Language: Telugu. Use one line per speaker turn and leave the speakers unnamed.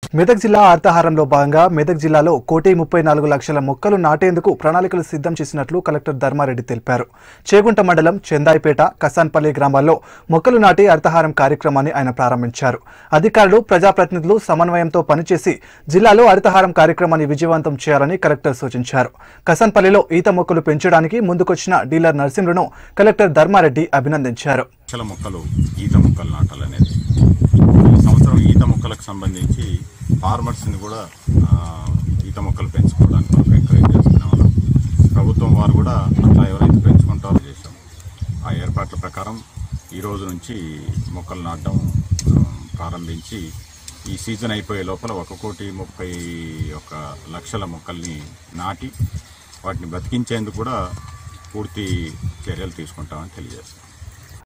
మెదక్ జిల్లా అర్థహారంలో భాగంగా మెదక్ జిల్లాలో కోటి ముప్పై నాలుగు లక్షల మొక్కలు నాటేందుకు ప్రణాళికలు సిద్ధం చేసినట్లు కలెక్టర్ ధర్మారెడ్డి తెలిపారు చేగుంట మండలం చెందాయిపేట కసాన్పల్లి గ్రామాల్లో మొక్కలు నాటి అర్థహారం కార్యక్రమాన్ని ఆయన ప్రారంభించారు అధికారులు ప్రజాప్రతినిధులు సమన్వయంతో పనిచేసి జిల్లాలో హరితహారం కార్యక్రమాన్ని విజయవంతం చేయాలని కలెక్టర్ సూచించారు కసాన్పల్లిలో ఈత మొక్కలు పెంచడానికి ముందుకొచ్చిన డీలర్ నర్సింహులను కలెక్టర్ ధర్మారెడ్డి అభినందించారు
లక్షల మొక్కలు ఈత మొక్కలు నాటాలనేది ఈ సంవత్సరం ఈత మొక్కలకు సంబంధించి ఫార్మర్స్ని కూడా ఆ, ఈత మొక్కలు పెంచుకోవడానికి మనం ఎంకరేజ్ చేస్తున్నాం మనం ప్రభుత్వం వారు కూడా అట్లా ఎవరైతే పెంచుకుంటారో చేశాం ఆ ఏర్పాట్ల ప్రకారం ఈ రోజు నుంచి మొక్కలు నాటడం ఆ, ప్రారంభించి ఈ సీజన్ అయిపోయే లోపల ఒక కోటి ముప్పై ఒక లక్షల మొక్కల్ని నాటి వాటిని బతికించేందుకు కూడా పూర్తి చర్యలు తీసుకుంటామని తెలియజేస్తాం